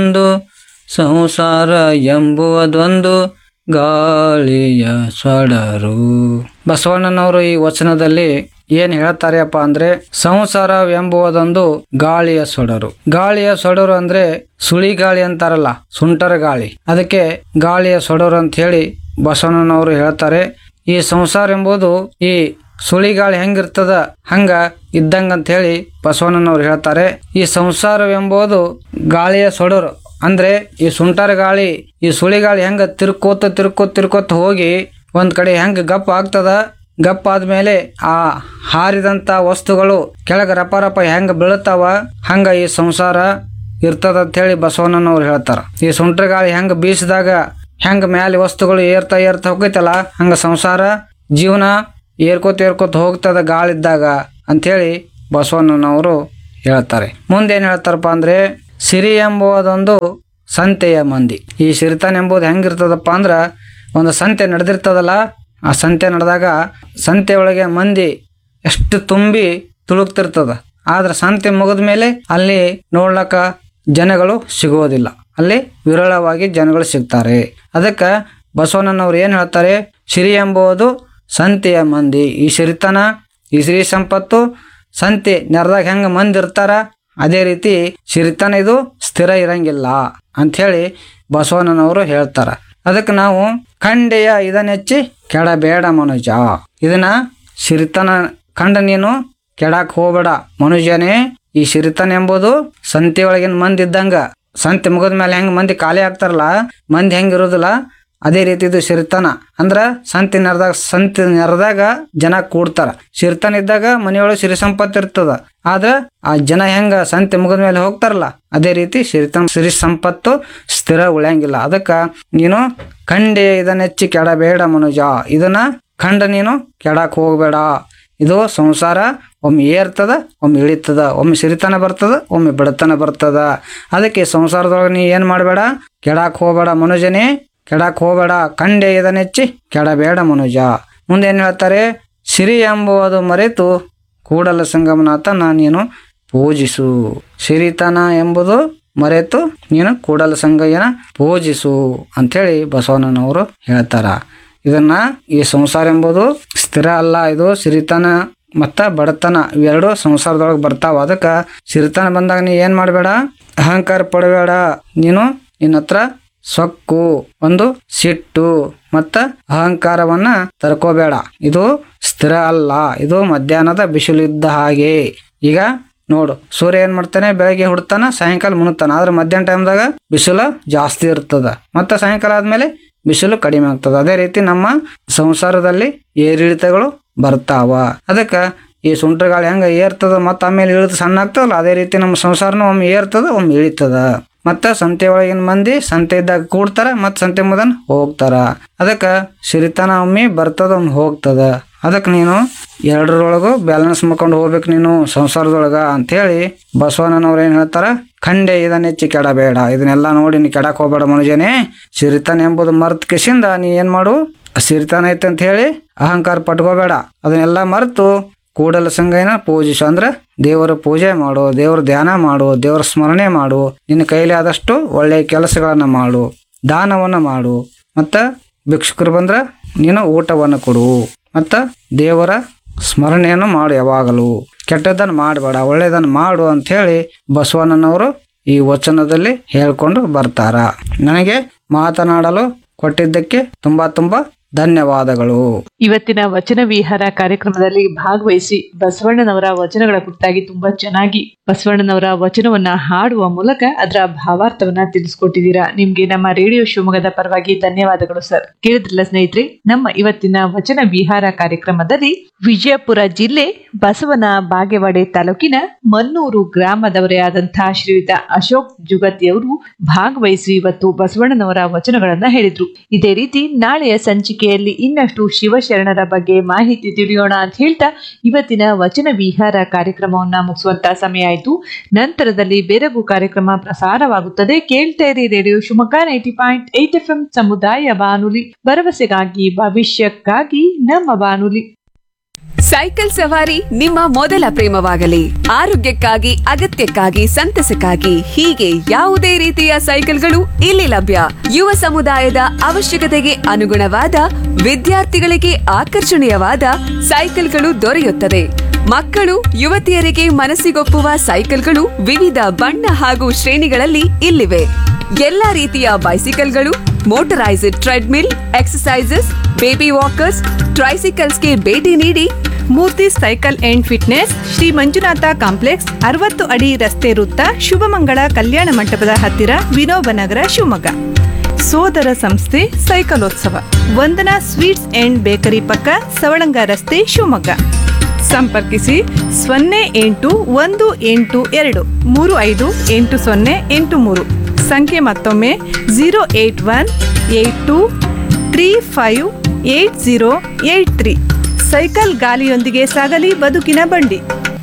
ಒಂದು ಸಂಸಾರ ಎಂಬುವುದೊಂದು ಗಾಳಿಯ ಸೊಡರು ಬಸವಣ್ಣನವರು ಈ ವಚನದಲ್ಲಿ ಏನ್ ಹೇಳ್ತಾರೆಪ್ಪ ಅಂದ್ರೆ ಸಂಸಾರ ಎಂಬುವುದೊಂದು ಗಾಳಿಯ ಸೊಡರು ಗಾಳಿಯ ಸೊಡರು ಅಂದ್ರೆ ಸುಳಿ ಗಾಳಿ ಅಂತಾರಲ್ಲ ಸುಂಟರ ಗಾಳಿ ಅದಕ್ಕೆ ಗಾಳಿಯ ಸೊಡರು ಅಂತ ಹೇಳಿ ಬಸವಣ್ಣನವರು ಹೇಳ್ತಾರೆ ಈ ಸಂಸಾರ ಎಂಬುದು ಈ ಸುಳಿಗಾಳಿ ಹೆಂಗಿರ್ತದ ಹಂಗ ಇದ್ದಂಗ ಅಂತ ಹೇಳಿ ಬಸವಣ್ಣನವ್ರು ಹೇಳ್ತಾರೆ ಈ ಸಂಸಾರವೆಂಬುದು ಗಾಳಿಯ ಸೊಡರು ಅಂದ್ರೆ ಈ ಸುಂಟರ ಗಾಳಿ ಈ ಸುಳಿಗಾಳಿ ಹೆಂಗ ತಿರ್ಕೋತ ತಿರ್ಕೋತ ತಿರ್ಕೋತ ಹೋಗಿ ಒಂದ್ ಕಡೆ ಹೆಂಗ ಗಪ್ಪ ಆಗ್ತದ ಗಪ್ಪ ಆದ್ಮೇಲೆ ಆ ಹಾರಿದಂತ ವಸ್ತುಗಳು ಕೆಳಗ ರಪ ರಪ ಹೆಂಗ ಬೀಳುತ್ತಾವ ಹಂಗ ಈ ಸಂಸಾರ ಇರ್ತದ ಅಂತ ಹೇಳಿ ಬಸವಣ್ಣನವ್ರು ಹೇಳ್ತಾರ ಈ ಸುಂಟರ ಗಾಳಿ ಹೆಂಗ ಬೀಸಿದಾಗ ಹೆಂಗ ಮ್ಯಾಲೆ ವಸ್ತುಗಳು ಏರ್ತಾ ಏರ್ತಾ ಹೋಗೈತಲ್ಲ ಹಂಗ ಸಂಸಾರ ಜೀವನ ಏರ್ಕೋತ ಏರ್ಕೋತ ಹೋಗ್ತದ ಗಾಳಿದ್ದಾಗ ಅಂಥೇಳಿ ಬಸವಣ್ಣನವರು ಹೇಳ್ತಾರೆ ಮುಂದೆ ಏನ್ ಹೇಳ್ತಾರಪ್ಪ ಅಂದ್ರೆ ಸಿರಿ ಎಂಬುವುದೊಂದು ಸಂತೆಯ ಮಂದಿ ಈ ಸಿರಿತಾನ ಎಂಬುದು ಹೆಂಗಿರ್ತದಪ್ಪ ಅಂದ್ರ ಒಂದು ಸಂತೆ ನಡೆದಿರ್ತದಲ್ಲ ಆ ಸಂತೆ ನಡೆದಾಗ ಸಂತೆ ಒಳಗೆ ಮಂದಿ ಎಷ್ಟು ತುಂಬಿ ತುಳುಕ್ತಿರ್ತದ ಆದ್ರೆ ಸಂತೆ ಮುಗಿದ ಮೇಲೆ ಅಲ್ಲಿ ನೋಡ್ಲಕ್ಕ ಜನಗಳು ಸಿಗೋದಿಲ್ಲ ಅಲ್ಲಿ ವಿರಳವಾಗಿ ಜನಗಳು ಸಿಗ್ತಾರೆ ಅದಕ್ಕೆ ಬಸವಣ್ಣನವ್ರು ಏನು ಹೇಳ್ತಾರೆ ಸಿರಿ ಎಂಬುದು ಸಂತೆಯ ಮಂದಿ ಈ ಸಿರಿತನ ಈ ಸಿರಿ ಸಂಪತ್ತು ಸಂತೆ ನೆರೆದಾಗ ಹೆಂಗೆ ಮಂದಿ ಇರ್ತಾರ ಅದೇ ರೀತಿ ಸಿರಿತನ ಇದು ಸ್ಥಿರ ಇರಂಗಿಲ್ಲ ಅಂಥೇಳಿ ಬಸವಣ್ಣನವರು ಹೇಳ್ತಾರ ಅದಕ್ಕೆ ನಾವು ಖಂಡೆಯ ಇದನ್ನೆಚ್ಚಿ ಕೆಡಬೇಡ ಮನುಜ ಇದನ್ನ ಸಿರಿತನ ಕಂಡ ನೀನು ಕೆಡಕ್ ಹೋಗ್ಬೇಡ ಮನುಜನೇ ಈ ಸಿರಿತನ ಎಂಬುದು ಸಂತೆ ಒಳಗಿನ ಮಂದಿ ಇದ್ದಂಗ ಸಂತೆ ಮುಗಿದ ಮೇಲೆ ಹೆಂಗ್ ಮಂದಿ ಖಾಲಿ ಆಗ್ತಾರಲ್ಲ ಮಂದಿ ಹೆಂಗ್ ಇರೋದಿಲ್ಲ ಅದೇ ರೀತಿ ಇದು ಸಿರಿತನ ಅಂದ್ರ ಸಂತೆ ನೆರೆದಾಗ ಸಂತೆ ನೆರೆದಾಗ ಜನ ಕೂಡ್ತಾರ ಸಿರಿತನ ಇದ್ದಾಗ ಮನೆಯೊಳಗೆ ಸಿರಿ ಸಂಪತ್ತು ಇರ್ತದ ಆದ್ರ ಆ ಜನ ಹೆಂಗ ಸಂತೆ ಮುಗಿದ ಮೇಲೆ ಹೋಗ್ತಾರಲ್ಲ ಅದೇ ರೀತಿ ಸಿರಿತನ ಸಿರಿ ಸಂಪತ್ತು ಸ್ಥಿರ ಉಳಿಯಂಗಿಲ್ಲ ಅದಕ್ಕ ನೀನು ಕಂಡೆ ಇದನ್ನ ಹೆಚ್ಚಿ ಕೆಡಬೇಡ ಮನುಜ ಇದನ್ನ ಕಂಡ ನೀನು ಕೆಡಕ್ ಹೋಗ್ಬೇಡ ಇದು ಸಂಸಾರ ಒಮ್ಮೆ ಏರ್ತದ ಒಮ್ಮೆ ಇಳಿತದ ಒಮ್ಮೆ ಸಿರಿತನ ಬರ್ತದ ಒಮ್ಮೆ ಬಡತನ ಬರ್ತದ ಅದಕ್ಕೆ ಸಂಸಾರದೊಳಗೆ ನೀ ಏನು ಮಾಡಬೇಡ ಕೆಡಾಕ್ ಹೋಗಬೇಡ ಮನುಜನೇ ಕೆಡಾಕ್ ಹೋಗಬೇಡ ಕಂಡೆ ಇದನ್ನೆಚ್ಚಿ ಕೆಡಬೇಡ ಮನುಜ ಮುಂದೆ ಏನು ಹೇಳ್ತಾರೆ ಸಿರಿ ಎಂಬುವುದು ಮರೆತು ಕೂಡಲ ಸಂಗಮನಾಥನ ನೀನು ಪೂಜಿಸು ಸಿರಿತನ ಎಂಬುದು ಮರೆತು ನೀನು ಕೂಡಲ ಸಂಗಯ್ಯನ ಪೂಜಿಸು ಅಂಥೇಳಿ ಬಸವಣ್ಣನವರು ಹೇಳ್ತಾರ ಇದನ್ನ ಈ ಸಂಸಾರ ಎಂಬುದು ಸ್ಥಿರ ಅಲ್ಲ ಇದು ಸಿರಿತನ ಮತ್ತ ಬಡತನ ಇವೆರಡು ಸಂಸಾರದೊಳಗೆ ಬರ್ತಾವ ಅದಕ್ಕೆ ಸಿರಿತನ ಬಂದಾಗ ನೀ ಏನ್ ಮಾಡಬೇಡ ಅಹಂಕಾರ ಪಡಬೇಡ ನೀನು ನಿನ್ನ ಹತ್ರ ಸೊಕ್ಕು ಒಂದು ಸಿಟ್ಟು ಮತ್ತ ಅಹಂಕಾರವನ್ನ ತರ್ಕೋಬೇಡ ಇದು ಸ್ಥಿರ ಅಲ್ಲ ಇದು ಮಧ್ಯಾಹ್ನದ ಬಿಸಿಲಿದ್ದ ಹಾಗೆ ಈಗ ನೋಡು ಸೂರ್ಯ ಏನ್ ಮಾಡ್ತಾನೆ ಬೆಳಗ್ಗೆ ಹುಡ್ತಾನ ಸಾಯಂಕಾಲ ಮುಣುತ್ತಾನ ಆದ್ರೆ ಮಧ್ಯಾಹ್ನ ಟೈಮ್ದಾಗ ಬಿಸಿಲು ಜಾಸ್ತಿ ಇರ್ತದ ಮತ್ತೆ ಸಾಯಂಕಾಲ ಆದ್ಮೇಲೆ ಬಿಸಿಲು ಕಡಿಮೆ ಆಗ್ತದ ಅದೇ ರೀತಿ ನಮ್ಮ ಸಂಸಾರದಲ್ಲಿ ಏರಿಳಿತಗಳು ಬರ್ತಾವ ಅದಕ್ಕ ಈ ಸುಂಟ್ರ ಗಾಳಿ ಹೆಂಗ ಏರ್ತದ ಮತ್ತ ಆಮೇಲೆ ಇಳಿದು ಸಣ್ಣ ಆಗ್ತದಲ್ಲ ಅದೇ ರೀತಿ ನಮ್ಮ ಸಂಸಾರನು ಒಮ್ಮೆ ಏರ್ತದ ಒಮ್ಮೆ ಇಳಿತದ ಮತ್ತ ಸಂತೆ ಒಳಗಿನ ಮಂದಿ ಸಂತೆ ಇದ್ದಾಗ ಕೂಡ್ತಾರ ಮತ್ತ ಸಂತೆ ಮುದನ್ ಹೋಗ್ತಾರ ಅದಕ್ಕ ಸಿರಿತನ ಒಮ್ಮೆ ಬರ್ತದ ಒಮ್ಮೆ ಹೋಗ್ತದ ಅದಕ್ಕೆ ನೀನು ಎರಡರೊಳಗು ಬ್ಯಾಲೆನ್ಸ್ ಮಾಡ್ಕೊಂಡು ಹೋಗ್ಬೇಕು ನೀನು ಸಂಸಾರದೊಳಗ ಅಂತೇಳಿ ಬಸವಣ್ಣನವ್ರು ಏನ್ ಹೇಳ್ತಾರ ಖಂಡೆ ಇದನ್ನ ಹೆಚ್ಚಿ ಕೆಡಬೇಡ ಇದನ್ನೆಲ್ಲ ನೋಡಿ ನೀ ಕೆಡಕ್ ಹೋಗ್ಬೇಡ ಮನುಜನೇ ಸಿರಿತನ ಎಂಬುದು ಮರ್ತ್ ಕಿಸಿಂದ ನೀ ಏನ್ ಮಾಡು ಸಿರಿತನ ಐತೆ ಅಂತ ಹೇಳಿ ಅಹಂಕಾರ ಪಟ್ಕೋಬೇಡ ಅದನ್ನೆಲ್ಲ ಮರೆತು ಕೂಡಲ ಸಂಗಯ್ಯನ ಪೂಜಿಸು ಅಂದ್ರೆ ದೇವರ ಪೂಜೆ ಮಾಡು ದೇವರ ಧ್ಯಾನ ಮಾಡು ದೇವರ ಸ್ಮರಣೆ ಮಾಡು ನಿನ್ನ ಕೈಲಿ ಆದಷ್ಟು ಒಳ್ಳೆಯ ಕೆಲಸಗಳನ್ನ ಮಾಡು ದಾನವನ್ನ ಮಾಡು ಮತ್ತ ಭಿಕ್ಷುಕರು ಬಂದ್ರ ನೀನು ಊಟವನ್ನು ಕೊಡು ಮತ್ತ ದೇವರ ಸ್ಮರಣೆಯನ್ನು ಮಾಡು ಯಾವಾಗಲೂ ಕೆಟ್ಟದ್ದನ್ನು ಮಾಡಬೇಡ ಒಳ್ಳೆಯದನ್ನು ಮಾಡು ಅಂಥೇಳಿ ಬಸವಣ್ಣನವರು ಈ ವಚನದಲ್ಲಿ ಹೇಳ್ಕೊಂಡು ಬರ್ತಾರ ನನಗೆ ಮಾತನಾಡಲು ಕೊಟ್ಟಿದ್ದಕ್ಕೆ ತುಂಬಾ ತುಂಬಾ ಧನ್ಯವಾದಗಳು ಇವತ್ತಿನ ವಚನ ವಿಹಾರ ಕಾರ್ಯಕ್ರಮದಲ್ಲಿ ಭಾಗವಹಿಸಿ ಬಸವಣ್ಣನವರ ವಚನಗಳ ಕುರಿತಾಗಿ ತುಂಬಾ ಚೆನ್ನಾಗಿ ಬಸವಣ್ಣನವರ ವಚನವನ್ನ ಹಾಡುವ ಮೂಲಕ ಅದರ ಭಾವಾರ್ಥವನ್ನ ತಿಳಿಸ್ಕೊಟ್ಟಿದ್ದೀರಾ ನಿಮ್ಗೆ ನಮ್ಮ ರೇಡಿಯೋ ಶಿವಮೊಗ್ಗದ ಪರವಾಗಿ ಧನ್ಯವಾದಗಳು ಸರ್ ಕೇಳಿದ್ರಲ್ಲ ಸ್ನೇಹಿತರೆ ನಮ್ಮ ಇವತ್ತಿನ ವಚನ ವಿಹಾರ ಕಾರ್ಯಕ್ರಮದಲ್ಲಿ ವಿಜಯಪುರ ಜಿಲ್ಲೆ ಬಸವನ ಬಾಗೇವಾಡೆ ತಾಲೂಕಿನ ಮನ್ನೂರು ಗ್ರಾಮದವರೇ ಆದಂತಹ ಶ್ರೀಯುತ ಅಶೋಕ್ ಜುಗತಿಯವರು ಭಾಗವಹಿಸಿ ಇವತ್ತು ಬಸವಣ್ಣನವರ ವಚನಗಳನ್ನ ಹೇಳಿದ್ರು ಇದೇ ರೀತಿ ನಾಳೆಯ ಸಂಚಿಕೆಯಲ್ಲಿ ಇನ್ನಷ್ಟು ಶಿವಶರಣರ ಬಗ್ಗೆ ಮಾಹಿತಿ ತಿಳಿಯೋಣ ಅಂತ ಹೇಳ್ತಾ ಇವತ್ತಿನ ವಚನ ವಿಹಾರ ಕಾರ್ಯಕ್ರಮವನ್ನ ಮುಗಿಸುವಂತ ಸಮಯ ಆಯಿತು ನಂತರದಲ್ಲಿ ಬೆರಗು ಕಾರ್ಯಕ್ರಮ ಪ್ರಸಾರವಾಗುತ್ತದೆ ಕೇಳ್ತಾ ಇರಿ radio Shivamogga ninety point eight F M ಸಮುದಾಯ ಬಾನುಲಿ ಭರವಸೆಗಾಗಿ ಭವಿಷ್ಯಕ್ಕಾಗಿ ನಮ್ಮ ಬಾನುಲಿ ಸೈಕಲ್ ಸವಾರಿ ನಿಮ್ಮ ಮೊದಲ ಪ್ರೇಮವಾಗಲಿ ಆರೋಗ್ಯಕ್ಕಾಗಿ ಅಗತ್ಯಕ್ಕಾಗಿ ಸಂತಸಕ್ಕಾಗಿ ಹೀಗೆ ಯಾವುದೇ ರೀತಿಯ ಸೈಕಲ್ಗಳು ಇಲ್ಲಿ ಲಭ್ಯ ಯುವ ಸಮುದಾಯದ ಅವಶ್ಯಕತೆಗೆ ಅನುಗುಣವಾದ ವಿದ್ಯಾರ್ಥಿಗಳಿಗೆ ಆಕರ್ಷಣೀಯವಾದ ಸೈಕಲ್ಗಳು ದೊರೆಯುತ್ತದೆ ಮಕ್ಕಳು ಯುವತಿಯರಿಗೆ ಮನಸ್ಸಿಗೊಪ್ಪುವ ಸೈಕಲ್ಗಳು ವಿವಿಧ ಬಣ್ಣ ಹಾಗೂ ಶ್ರೇಣಿಗಳಲ್ಲಿ ಇಲ್ಲಿವೆ ಎಲ್ಲಾ ರೀತಿಯ ಬೈಸಿಕಲ್ಗಳು motorized treadmill exercises baby walkers ಟ್ರೈಸಿಕಲ್ಸ್ಗೆ ಭೇಟಿ ನೀಡಿ Murthy cycle and fitness Shri Manjunatha complex ಅರವತ್ತು ಅಡಿ ರಸ್ತೆ ವೃತ್ತ ಶುಭಮಂಗಳ ಕಲ್ಯಾಣ ಮಂಟಪದ ಹತ್ತಿರ ವಿನೋಬ ನಗರ ಶಿವಮೊಗ್ಗ ಸೋದರ ಸಂಸ್ಥೆ ಸೈಕಲೋತ್ಸವ ವಂದನಾ ಸ್ವೀಟ್ಸ್ ಅಂಡ್ ಬೇಕರಿ ಪಕ್ಕ ಸವಳಂಗ ರಸ್ತೆ ಶಿವಮೊಗ್ಗ ಸಂಪರ್ಕಿಸಿ ಸೊನ್ನೆ ಎಂಟು ಒಂದು ಎಂಟು ಎರಡು ಮೂರು ಐದು ಎಂಟು ಸೊನ್ನೆ ಎಂಟು ಮೂರು ಸಂಖ್ಯೆ ಮತ್ತೊಮ್ಮೆ zero eight one eight two three five eight zero eight three cycle ಗಾಲಿಯೊಂದಿಗೆ ಸಾಗಲಿ ಬದುಕಿನ ಬಂಡಿ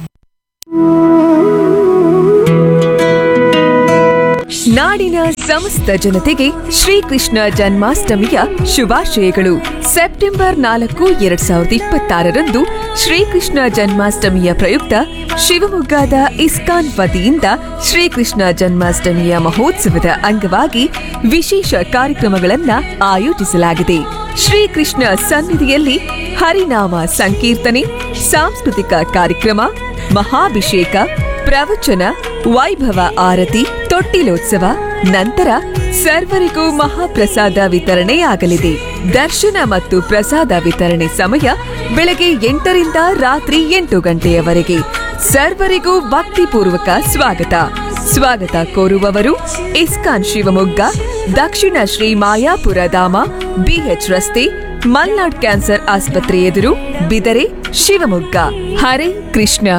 ನಾಡಿನ ಸಮಸ್ತ ಜನತೆಗೆ ಶ್ರೀಕೃಷ್ಣ ಜನ್ಮಾಷ್ಟಮಿಯ ಶುಭಾಶಯಗಳು ಸೆಪ್ಟೆಂಬರ್ ನಾಲ್ಕು ಎರಡ್ ಸಾವಿರದ ಇಪ್ಪತ್ತಾರರಂದು ಶ್ರೀಕೃಷ್ಣ ಜನ್ಮಾಷ್ಟಮಿಯ ಪ್ರಯುಕ್ತ ಶಿವಮೊಗ್ಗದ ಇಸ್ಕಾನ್ ವತಿಯಿಂದ ಶ್ರೀಕೃಷ್ಣ ಜನ್ಮಾಷ್ಟಮಿಯ ಮಹೋತ್ಸವದ ಅಂಗವಾಗಿ ವಿಶೇಷ ಕಾರ್ಯಕ್ರಮಗಳನ್ನ ಆಯೋಜಿಸಲಾಗಿದೆ ಶ್ರೀಕೃಷ್ಣ ಸನ್ನಿಧಿಯಲ್ಲಿ ಹರಿನಾಮ ಸಂಕೀರ್ತನೆ ಸಾಂಸ್ಕೃತಿಕ ಕಾರ್ಯಕ್ರಮ ಮಹಾಭಿಷೇಕ ಪ್ರವಚನ ವೈಭವ ಆರತಿ ತೊಟ್ಟಿಲೋತ್ಸವ ನಂತರ ಸರ್ವರಿಗೂ ಮಹಾಪ್ರಸಾದ ವಿತರಣೆಯಾಗಲಿದೆ ದರ್ಶನ ಮತ್ತು ಪ್ರಸಾದ ವಿತರಣೆ ಸಮಯ ಬೆಳಗ್ಗೆ ಎಂಟರಿಂದ ರಾತ್ರಿ ಎಂಟು ಗಂಟೆಯವರೆಗೆ ಸರ್ವರಿಗೂ ಭಕ್ತಿಪೂರ್ವಕ ಸ್ವಾಗತ ಸ್ವಾಗತ ಕೋರುವವರು ಇಸ್ಕಾನ್ ಶಿವಮೊಗ್ಗ ದಕ್ಷಿಣ ಶ್ರೀ ಮಾಯಾಪುರ ಧಾಮ ಬಿಎಚ್ ರಸ್ತೆ ಮಲ್ನಾಡ್ ಕ್ಯಾನ್ಸರ್ ಆಸ್ಪತ್ರೆ ಎದುರು ಬಿದರೆ ಶಿವಮೊಗ್ಗ ಹರೇ ಕೃಷ್ಣ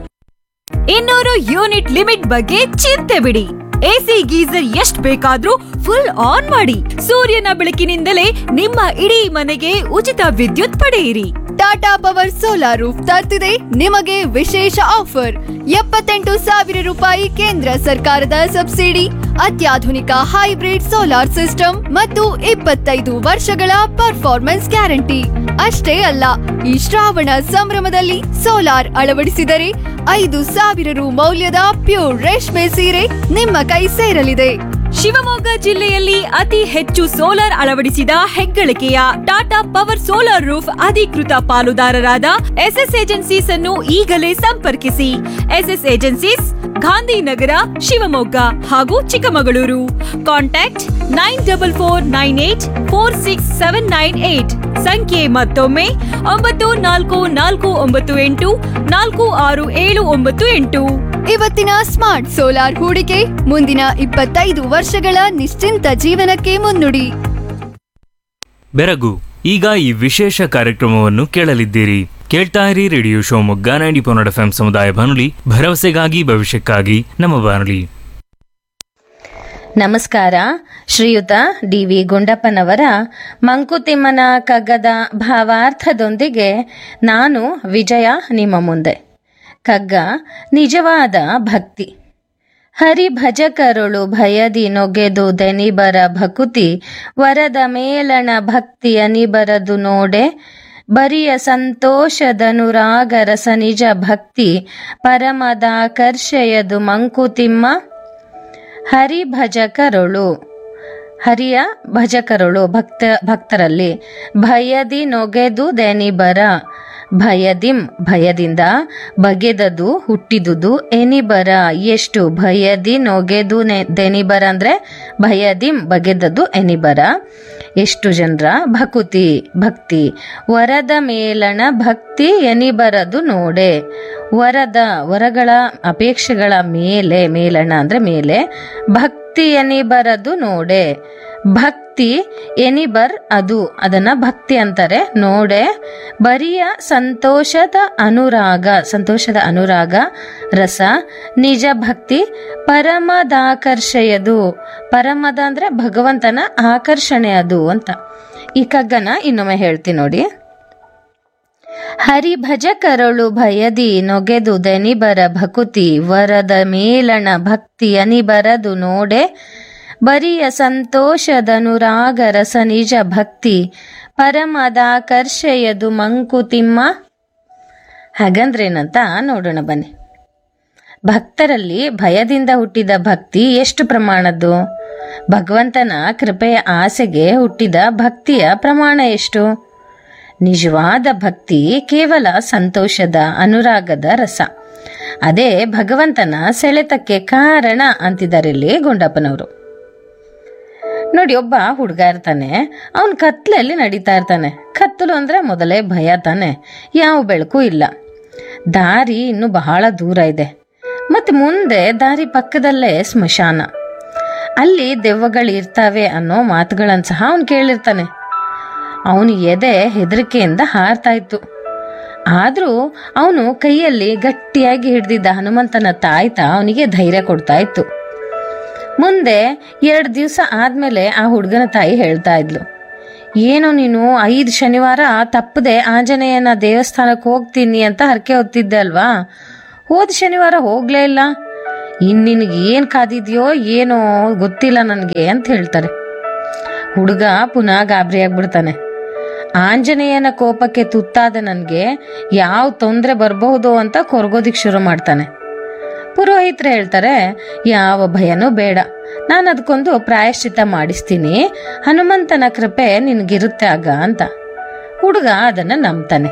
ಇನ್ನೂರು ಯೂನಿಟ್ ಲಿಮಿಟ್ ಬಗ್ಗೆ ಚಿಂತೆ ಬಿಡಿ ಎಸಿ ಗೀಸರ್ ಎಷ್ಟ್ ಬೇಕಾದ್ರೂ ಫುಲ್ ಆನ್ ಮಾಡಿ ಸೂರ್ಯನ ಬೆಳಕಿನಿಂದಲೇ ನಿಮ್ಮ ಇಡೀ ಮನೆಗೆ ಉಚಿತ ವಿದ್ಯುತ್ ಪಡೆಯಿರಿ ಟಾಟಾ ಪವರ್ ಸೋಲಾರ್ ರೂಫ್ ತರ್ತಿದೆ ನಿಮಗೆ ವಿಶೇಷ ಆಫರ್ ಎಪ್ಪತ್ತೆಂಟು ಸಾವಿರ ರೂಪಾಯಿ ಕೇಂದ್ರ ಸರ್ಕಾರದ ಸಬ್ಸಿಡಿ ಅತ್ಯಾಧುನಿಕ ಹೈಬ್ರಿಡ್ ಸೋಲಾರ್ ಸಿಸ್ಟಮ್ ಮತ್ತು ಇಪ್ಪತ್ತೈದು ವರ್ಷಗಳ ಪರ್ಫಾರ್ಮೆನ್ಸ್ ಗ್ಯಾರಂಟಿ ಅಷ್ಟೇ ಅಲ್ಲ ಈ ಶ್ರಾವಣ ಸಂಭ್ರಮದಲ್ಲಿ ಸೋಲಾರ್ ಅಳವಡಿಸಿದರೆ ಐದು ಸಾವಿರ ರು ಮೌಲ್ಯದ ಪ್ಯೂರ್ ರೇಷ್ಮೆ ಸೀರೆ ನಿಮ್ಮ ಕೈ ಸೇರಲಿದೆ ಶಿವಮೊಗ್ಗ ಜಿಲ್ಲೆಯಲ್ಲಿ ಅತಿ ಹೆಚ್ಚು ಸೋಲಾರ್ ಅಳವಡಿಸಿದ ಹೆಗ್ಗಳಿಕೆಯ ಟಾಟಾ ಪವರ್ ಸೋಲಾರ್ ರೂಫ್ ಅಧಿಕೃತ ಪಾಲುದಾರರಾದ ಎಸ್ಎಸ್ ಏಜೆನ್ಸೀಸ್ ಅನ್ನು ಈಗಲೇ ಸಂಪರ್ಕಿಸಿ ಎಸ್ಎಸ್ ಏಜೆನ್ಸೀಸ್ ಗಾಂಧಿನಗರ ಶಿವಮೊಗ್ಗ ಹಾಗೂ Chikkamagaluru contact nine double four nine eight four six seven nine eight ಸಂಖ್ಯೆ ಮತ್ತೊಮ್ಮೆ ಒಂಬತ್ತು ನಾಲ್ಕು ನಾಲ್ಕು ಒಂಬತ್ತು ಎಂಟು ನಾಲ್ಕು ಆರು ಏಳು ಒಂಬತ್ತು ಎಂಟು ಇವತ್ತಿನ ಸ್ಮಾರ್ಟ್ ಸೋಲಾರ್ ಹೂಡಿಕೆ ಮುಂದಿನ ಇಪ್ಪತ್ತೈದು ವರ್ಷಗಳ ನಿಶ್ಚಿಂತ ಜೀವನಕ್ಕೆ ಮುನ್ನುಡಿ ಬೆರಗು ಈಗ ಈ ವಿಶೇಷ ಕಾರ್ಯಕ್ರಮವನ್ನು ಕೇಳಲಿದ್ದೀರಿ ಕೇಳ್ತಾ ಇರಿ ರೇಡಿಯೋ ಶಿವಮೊಗ್ಗ ನೈಂಟಿ ಪೊನ್ನಡ ಎಫ್ ಸಮುದಾಯ ಬಾನುಲಿ ಭರವಸೆಗಾಗಿ ಭವಿಷ್ಯಕ್ಕಾಗಿ ನಮ್ಮ ಬಾನುಲಿ ನಮಸ್ಕಾರ ಶ್ರೀಯುತ ಡಿ ವಿ ಗುಂಡಪ್ಪನವರ ಮಂಕುತಿಮ್ಮನ ಕಗ್ಗದ ಭಾವಾರ್ಥದೊಂದಿಗೆ ನಾನು ವಿಜಯ ನಿಮ್ಮ ಮುಂದೆ ಕಗ್ಗ ನಿಜವಾದ ಭಕ್ತಿ ಹರಿಭಜಕರುಳು ಭಯದಿ ನೊಗೆದು ದೆನಿಬರ ಭಕುತಿ ವರದ ಮೇಲಣ ಭಕ್ತಿಯ ನಿಬರದು ನೋಡೆ ಬರಿಯ ಸಂತೋಷದನುರಾಗ ರಸ ನಿಜ ಭಕ್ತಿ ಪರಮದಾಕರ್ಷಯದು ಮಂಕುತಿಮ್ಮ ಹರಿಭಜಕರುಳು ಹರಿಯ ಭಜಕರುಳು ಭಕ್ತ ಭಕ್ತರಲ್ಲಿ ಭಯದಿ ನೊಗೆದು ದೆನಿಬರ ಭಯದಿಂ ಭಯದಿಂದ ಬಗೆದದು ಹುಟ್ಟಿದುದು ಎನಿಬರ ಎಷ್ಟು ಭಯದಿ ನೊಗೆದು ನೆ ದೆನಿಬರ ಅಂದ್ರೆ ಭಯದಿಂ ಬಗೆದದು ಎನಿಬರ ಎಷ್ಟು ಜನರ ಭಕುತಿ ಭಕ್ತಿ ವರದ ಮೇಲಣ ಭಕ್ತಿ ಎನಿಬರದು ನೋಡೆ ವರದ ವರಗಳ ಅಪೇಕ್ಷೆಗಳ ಮೇಲೆ ಮೇಲಣ ಅಂದ್ರೆ ಮೇಲೆ ಭಕ್ತಿ ಎನಿಬರದು ನೋಡೆ ಭಕ್ತಿ ಎನಿಬರ್ ಅದು ಅದನ್ನ ಭಕ್ತಿ ಅಂತಾರೆ ನೋಡೆ ಬರಿಯ ಸಂತೋಷದ ಅನುರಾಗ ಸಂತೋಷದ ಅನುರಾಗ ರಸ ನಿಜ ಭಕ್ತಿ ಪರಮದಾಕರ್ಷೆಯದು ಪರಮದ ಅಂದ್ರೆ ಭಗವಂತನ ಆಕರ್ಷಣೆ ಅದು ಅಂತ ಈ ಕಗ್ಗನ ಇನ್ನೊಮ್ಮೆ ಹೇಳ್ತೀನಿ ನೋಡಿ ಹರಿಭಜಕರಳು ಭಯದಿ ನೊಗೆದು ದೆನಿಬರ ಭಕುತಿ ವರದ ಮೇಲಣ ಭಕ್ತಿ ಅನಿಬರದು ನೋಡೆ ಬರಿಯ ಸಂತೋಷದನುರಾಗ ರಸ ನಿಜ ಭಕ್ತಿ ಪರಮದಾಕರ್ಷೆಯದು ಮಂಕುತಿಮ್ಮ ಹಾಗಂದ್ರೇನಂತ ನೋಡೋಣ ಬನ್ನಿ ಭಕ್ತರಲ್ಲಿ ಭಯದಿಂದ ಹುಟ್ಟಿದ ಭಕ್ತಿ ಎಷ್ಟು ಪ್ರಮಾಣದ್ದು ಭಗವಂತನ ಕೃಪೆಯ ಆಸೆಗೆ ಹುಟ್ಟಿದ ಭಕ್ತಿಯ ಪ್ರಮಾಣ ಎಷ್ಟು ನಿಜವಾದ ಭಕ್ತಿ ಕೇವಲ ಸಂತೋಷದ ಅನುರಾಗದ ರಸ ಅದೇ ಭಗವಂತನ ಸೆಳೆತಕ್ಕೆ ಕಾರಣ ಅಂತಿದ್ದಾರೆ ಇಲ್ಲಿ ಗುಂಡಪ್ಪನವರು ನೋಡಿ ಒಬ್ಬ ಹುಡುಗ ಇರ್ತಾನೆ ಅವನ್ ಕತ್ಲಲ್ಲಿ ನಡೀತಾ ಇರ್ತಾನೆ ಕತ್ತಲು ಅಂದ್ರೆ ಮೊದಲೇ ಭಯ ತಾನೆ ಯಾವ ಬೆಳಕು ಇಲ್ಲ ದಾರಿ ಇನ್ನು ಬಹಳ ದೂರ ಇದೆ ಮತ್ತೆ ಮುಂದೆ ದಾರಿ ಪಕ್ಕದಲ್ಲೇ ಸ್ಮಶಾನ ಅಲ್ಲಿ ದೆವ್ವಗಳು ಇರ್ತಾವೆ ಅನ್ನೋ ಮಾತುಗಳನ್ನ ಸಹ ಅವನು ಕೇಳಿರ್ತಾನೆ ಅವನು ಎದೆ ಹೆದರಿಕೆಯಿಂದ ಹಾರ್ತಾ ಇತ್ತು ಆದ್ರೂ ಅವನು ಕೈಯಲ್ಲಿ ಗಟ್ಟಿಯಾಗಿ ಹಿಡಿದಿದ್ದ ಹನುಮಂತನ ತಾಯ್ತ ಅವನಿಗೆ ಧೈರ್ಯ ಕೊಡ್ತಾ ಇತ್ತು ಮುಂದೆ ಎರಡು ದಿವಸ ಆದ್ಮೇಲೆ ಆ ಹುಡುಗನ ತಾಯಿ ಹೇಳ್ತಾ ಇದ್ಲು ಏನೋ ನೀನು ಐದು ಶನಿವಾರ ತಪ್ಪದೆ ಆಂಜನೇಯನ ದೇವಸ್ಥಾನಕ್ಕೆ ಹೋಗ್ತೀನಿ ಅಂತ ಹರಕೆ ಹೊತ್ತಿದ್ದೆ ಅಲ್ವಾ ಹೋದ ಶನಿವಾರ ಹೋಗ್ಲೇ ಇಲ್ಲ ಇನ್ ನಿನಗೆ ಏನ್ ಕಾದಿದ್ಯೋ ಏನೋ ಗೊತ್ತಿಲ್ಲ ನನಗೆ ಅಂತ ಹೇಳ್ತಾರೆ ಹುಡುಗ ಪುನಃ ಗಾಬರಿ ಆಗ್ಬಿಡ್ತಾನೆ ಆಂಜನೇಯನ ಕೋಪಕ್ಕೆ ತುತ್ತಾದ ನನಗೆ ಯಾವ ತೊಂದರೆ ಬರಬಹುದು ಅಂತ ಕೊರಗೋದಿಕ್ ಶುರು ಮಾಡ್ತಾನೆ ಪುರೋಹಿತರು ಹೇಳ್ತಾರೆ ಯಾವ ಭಯನೂ ಬೇಡ ನಾನು ಅದಕ್ಕೊಂದು ಪ್ರಾಯಶ್ಚಿತ ಮಾಡಿಸ್ತೀನಿ ಹನುಮಂತನ ಕೃಪೆ ನಿನಗಿರುತ್ತೆ ಆಗ ಅಂತ ಹುಡುಗ ಅದನ್ನ ನಂಬ್ತಾನೆ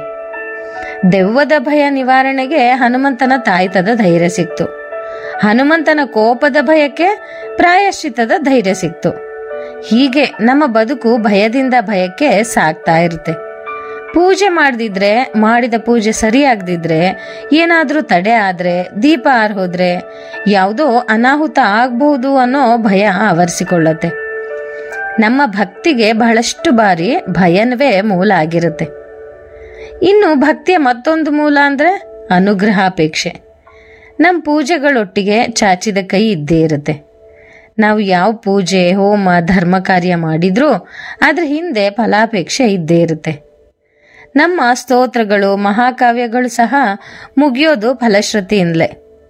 ದೆವ್ವದ ಭಯ ನಿವಾರಣೆಗೆ ಹನುಮಂತನ ತಾಯ್ತದ ಧೈರ್ಯ ಸಿಕ್ತು ಹನುಮಂತನ ಕೋಪದ ಭಯಕ್ಕೆ ಪ್ರಾಯಶ್ಚಿತದ ಧೈರ್ಯ ಸಿಕ್ತು ಹೀಗೆ ನಮ್ಮ ಬದುಕು ಭಯದಿಂದ ಭಯಕ್ಕೆ ಸಾಕ್ತಾ ಇರುತ್ತೆ ಪೂಜೆ ಮಾಡದಿದ್ರೆ ಮಾಡಿದ ಪೂಜೆ ಸರಿಯಾಗದಿದ್ರೆ ಏನಾದ್ರೂ ತಡೆ ಆದ್ರೆ ದೀಪ ಆರ್ಹೋದ್ರೆ ಯಾವುದೋ ಅನಾಹುತ ಆಗ್ಬಹುದು ಅನ್ನೋ ಭಯ ಆವರಿಸಿಕೊಳ್ಳತ್ತೆ ನಮ್ಮ ಭಕ್ತಿಗೆ ಬಹಳಷ್ಟು ಬಾರಿ ಭಯನವೇ ಮೂಲ ಆಗಿರುತ್ತೆ ಇನ್ನು ಭಕ್ತಿಯ ಮತ್ತೊಂದು ಮೂಲ ಅಂದ್ರೆ ಅನುಗ್ರಹಾಪೇಕ್ಷೆ ನಮ್ಮ ಪೂಜೆಗಳೊಟ್ಟಿಗೆ ಚಾಚಿದ ಕೈ ಇದ್ದೇ ಇರುತ್ತೆ ನಾವು ಯಾವ ಪೂಜೆ ಹೋಮ ಧರ್ಮ ಕಾರ್ಯ ಮಾಡಿದ್ರೂ ಅದ್ರ ಹಿಂದೆ ಫಲಾಪೇಕ್ಷೆ ಇದ್ದೇ ಇರುತ್ತೆ ನಮ್ಮ ಸ್ತೋತ್ರಗಳು ಮಹಾಕಾವ್ಯಗಳು ಸಹ ಮುಗಿಯೋದು ಫಲಶ್ರುತಿಯಿಂದಲೇ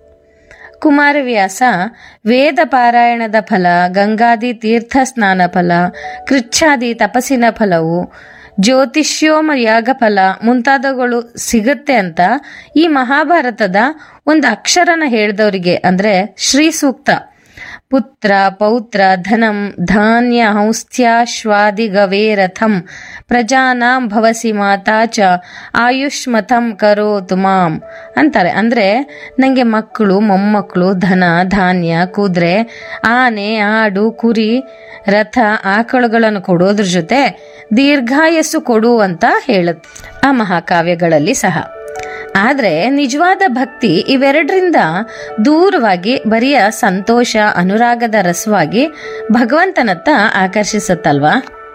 ಕುಮಾರವ್ಯಾಸ ವೇದ ಪಾರಾಯಣದ ಫಲ ಗಂಗಾದಿ ತೀರ್ಥ ಸ್ನಾನ ಫಲ ಕೃಚ್ಛಾದಿ ತಪಸ್ಸಿನ ಫಲವು ಜ್ಯೋತಿಷ್ಯೋಮ ಯಾಗ ಫಲ ಮುಂತಾದವುಗಳು ಸಿಗುತ್ತೆ ಅಂತ ಈ ಮಹಾಭಾರತದ ಒಂದು ಅಕ್ಷರನ ಹೇಳಿದವರಿಗೆ ಅಂದ್ರೆ ಶ್ರೀ ಸೂಕ್ತ ಪುತ್ರ ಪೌತ್ರ ಧನಂ ಧಾನ್ಯ ಹೌಸ್ತ್ಯಾಶ್ವಾದಿ ಗವೇರಥಂ ಪ್ರಜಾನಾಂ ಭವಸಿ ಮಾತಾ ಚ ಆಯುಷ್ಮತಂ ಕರೋತು ಮಾಂ ಅಂತಾರೆ ಅಂದ್ರೆ ನಂಗೆ ಮಕ್ಕಳು ಮೊಮ್ಮಕ್ಕಳು ಧನ ಧಾನ್ಯ ಕುದುರೆ ಆನೆ ಆಡು ಕುರಿ ರಥ ಆಕಳುಗಳನ್ನು ಕೊಡೋದ್ರ ಜೊತೆ ದೀರ್ಘಾಯಸ್ಸು ಕೊಡು ಅಂತ ಹೇಳುತ್ತೆ ಆ ಮಹಾಕಾವ್ಯಗಳಲ್ಲಿ ಸಹ ಆದ್ರೆ ನಿಜವಾದ ಭಕ್ತಿ ಇವೆರಡರಿಂದ ದೂರವಾಗಿ ಬರಿಯ ಸಂತೋಷ ಅನುರಾಗದ ರಸವಾಗಿ ಭಗವಂತನತ್ತ ಆಕರ್ಷಿಸುತ್ತಲ್ವಾ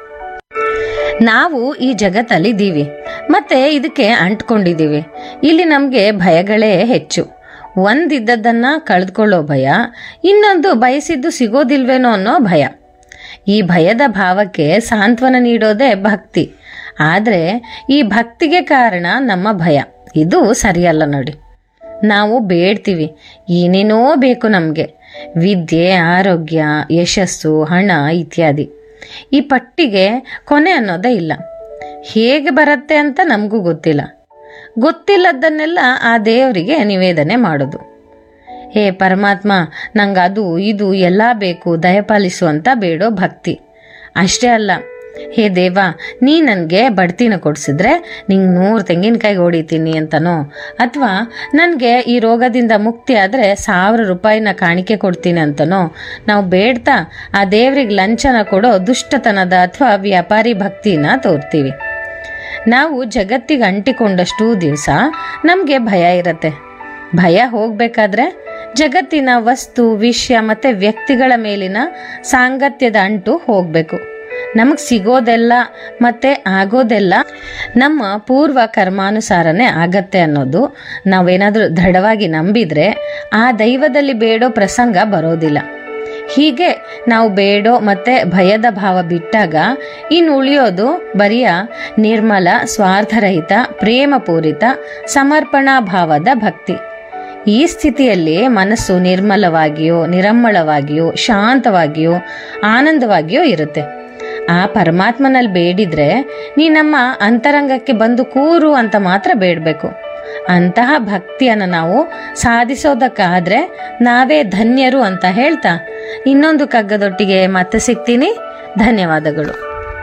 ನಾವು ಈ ಜಗತ್ತಲ್ಲಿದ್ದೀವಿ ಮತ್ತೆ ಇದಕ್ಕೆ ಅಂಟ್ಕೊಂಡಿದ್ದೀವಿ ಇಲ್ಲಿ ನಮಗೆ ಭಯಗಳೇ ಹೆಚ್ಚು ಒಂದಿದ್ದದನ್ನ ಕಳೆದುಕೊಳ್ಳೋ ಭಯ ಇನ್ನೊಂದು ಬಯಸಿದ್ದು ಸಿಗೋದಿಲ್ವೇನೋ ಅನ್ನೋ ಭಯ ಈ ಭಯದ ಭಾವಕ್ಕೆ ಸಾಂತ್ವನ ನೀಡೋದೇ ಭಕ್ತಿ ಆದರೆ ಈ ಭಕ್ತಿಗೆ ಕಾರಣ ನಮ್ಮ ಭಯ ಇದು ಸರಿಯಲ್ಲ ನೋಡಿ ನಾವು ಬೇಡ್ತೀವಿ ಏನೇನೋ ಬೇಕು ನಮಗೆ ವಿದ್ಯೆ ಆರೋಗ್ಯ ಯಶಸ್ಸು ಹಣ ಇತ್ಯಾದಿ ಈ ಪಟ್ಟಿಗೆ ಕೊನೆ ಅನ್ನೋದೇ ಇಲ್ಲ ಹೇಗೆ ಬರುತ್ತೆ ಅಂತ ನಮಗೂ ಗೊತ್ತಿಲ್ಲ ಗೊತ್ತಿಲ್ಲದನ್ನೆಲ್ಲ ಆ ದೇವರಿಗೆ ನಿವೇದನೆ ಮಾಡೋದು ಹೇ ಪರಮಾತ್ಮ ನಂಗೆ ಅದು ಇದು ಎಲ್ಲ ಬೇಕು ದಯಪಾಲಿಸು ಅಂತ ಬೇಡೋ ಭಕ್ತಿ ಅಷ್ಟೇ ಅಲ್ಲ ಹೇ ದೇವ ನೀ ನನಗೆ ಬಡ್ತಿನ ಕೊಡಿಸಿದ್ರೆ ನಿಂಗೆ ನೂರು ತೆಂಗಿನಕಾಯಿ ಹೊಡಿತೀನಿ ಅಂತನೋ ಅಥವಾ ನನಗೆ ಈ ರೋಗದಿಂದ ಮುಕ್ತಿ ಆದರೆ ಸಾವಿರ ರೂಪಾಯಿನ ಕಾಣಿಕೆ ಕೊಡ್ತೀನಿ ಅಂತನೋ ನಾವು ಬೇಡ್ತಾ ಆ ದೇವ್ರಿಗೆ ಲಂಚನ ಕೊಡೋ ದುಷ್ಟತನದ ಅಥವಾ ವ್ಯಾಪಾರಿ ಭಕ್ತಿನ ತೋರ್ತೀವಿ ನಾವು ಜಗತ್ತಿಗೆ ಅಂಟಿಕೊಂಡಷ್ಟು ದಿವಸ ನಮಗೆ ಭಯ ಇರತ್ತೆ ಭಯ ಹೋಗ್ಬೇಕಾದ್ರೆ ಜಗತ್ತಿನ ವಸ್ತು ವಿಷಯ ಮತ್ತೆ ವ್ಯಕ್ತಿಗಳ ಮೇಲಿನ ಸಾಂಗತ್ಯದ ಅಂಟು ಹೋಗ್ಬೇಕು ನಮಗೆ ಸಿಗೋದೆಲ್ಲ ಮತ್ತೆ ಆಗೋದೆಲ್ಲ ನಮ್ಮ ಪೂರ್ವ ಕರ್ಮಾನುಸಾರನೇ ಆಗತ್ತೆ ಅನ್ನೋದು ನಾವೇನಾದರೂ ದೃಢವಾಗಿ ನಂಬಿದ್ರೆ ಆ ದೈವದಲ್ಲಿ ಬೇಡೋ ಪ್ರಸಂಗ ಬರೋದಿಲ್ಲ ಹೀಗೆ ನಾವು ಬೇಡೋ ಮತ್ತೆ ಭಯದ ಭಾವ ಬಿಟ್ಟಾಗ ಇನ್ನು ಉಳಿಯೋದು ಬರಿಯ ನಿರ್ಮಲ ಸ್ವಾರ್ಥರಹಿತ ಪ್ರೇಮಪೂರಿತ ಸಮರ್ಪಣಾ ಭಾವದ ಭಕ್ತಿ ಈ ಸ್ಥಿತಿಯಲ್ಲಿ ಮನಸ್ಸು ನಿರ್ಮಲವಾಗಿಯೋ ನಿರಮ್ಮಳವಾಗಿಯೋ ಶಾಂತವಾಗಿಯೋ ಆನಂದವಾಗಿಯೋ ಇರುತ್ತೆ ಆ ಪರಮಾತ್ಮನಲ್ಲಿ ಬೇಡಿದ್ರೆ ನೀ ನಮ್ಮ ಅಂತರಂಗಕ್ಕೆ ಬಂದು ಕೂರು ಅಂತ ಮಾತ್ರ ಬೇಡಬೇಕು ಅಂತಹ ಭಕ್ತಿಯನ್ನು ನಾವು ಸಾಧಿಸೋದಕ್ಕಾದ್ರೆ ನಾವೇ ಧನ್ಯರು ಅಂತ ಹೇಳ್ತಾ ಇನ್ನೊಂದು ಕಗ್ಗದೊಟ್ಟಿಗೆ ಮತ್ತೆ ಸಿಗ್ತೀನಿ ಧನ್ಯವಾದಗಳು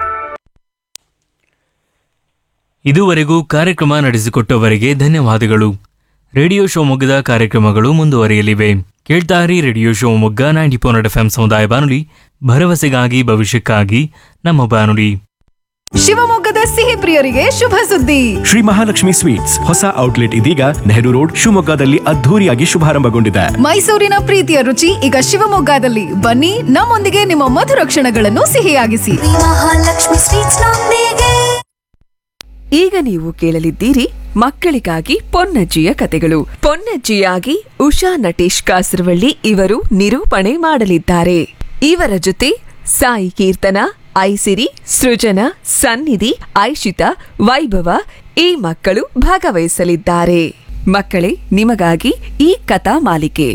ಇದುವರೆಗೂ ಕಾರ್ಯಕ್ರಮ ನಡೆಸಿಕೊಟ್ಟವರಿಗೆ ಧನ್ಯವಾದಗಳು ರೇಡಿಯೋ ಶಿವಮೊಗ್ಗದ ಕಾರ್ಯಕ್ರಮಗಳು ಮುಂದುವರಿಯಲಿವೆ ಕೇಳ್ತಾರಿ radio Shivamogga ninety four F M ಸಮುದಾಯ ಬಾನುಲಿ ಭರವಸೆಗಾಗಿ ಭವಿಷ್ಯಕ್ಕಾಗಿ ನಮ್ಮ ಬಾನುಲಿ ಶಿವಮೊಗ್ಗದ ಸಿಹಿ ಪ್ರಿಯರಿಗೆ ಶುಭ ಸುದ್ದಿ ಶ್ರೀ ಮಹಾಲಕ್ಷ್ಮಿ ಸ್ವೀಟ್ಸ್ ಹೊಸ ಔಟ್ಲೆಟ್ ಇದೀಗ ನೆಹರು ರೋಡ್ ಶಿವಮೊಗ್ಗದಲ್ಲಿ ಅದ್ಧೂರಿಯಾಗಿ ಶುಭಾರಂಭಗೊಂಡಿದೆ ಮೈಸೂರಿನ ಪ್ರೀತಿಯ ರುಚಿ ಈಗ ಶಿವಮೊಗ್ಗದಲ್ಲಿ ಬನ್ನಿ ನಮ್ಮೊಂದಿಗೆ ನಿಮ್ಮ ಮಧುರ ಕ್ಷಣಗಳನ್ನು ಸಿಹಿಯಾಗಿಸಿ ಈಗ ನೀವು ಕೇಳಲಿದ್ದೀರಿ ಮಕ್ಕಳಿಗಾಗಿ ಪೊನ್ನಜ್ಜಿಯ ಕತೆಗಳು ಪೊನ್ನಜ್ಜಿಯಾಗಿ ಉಷಾ ನಟೇಶ್ ಕಾಸರವಳ್ಳಿ ಇವರು ನಿರೂಪಣೆ ಮಾಡಲಿದ್ದಾರೆ ಇವರ ಜೊತೆ ಸಾಯಿ ಕೀರ್ತನ ಐಸಿರಿ ಸೃಜನ ಸನ್ನಿಧಿ ಐಶಿತಾ ವೈಭವ ಈ ಮಕ್ಕಳು ಭಾಗವಹಿಸಲಿದ್ದಾರೆ ಮಕ್ಕಳೇ ನಿಮಗಾಗಿ ಈ ಕಥಾ ಮಾಲಿಕೆ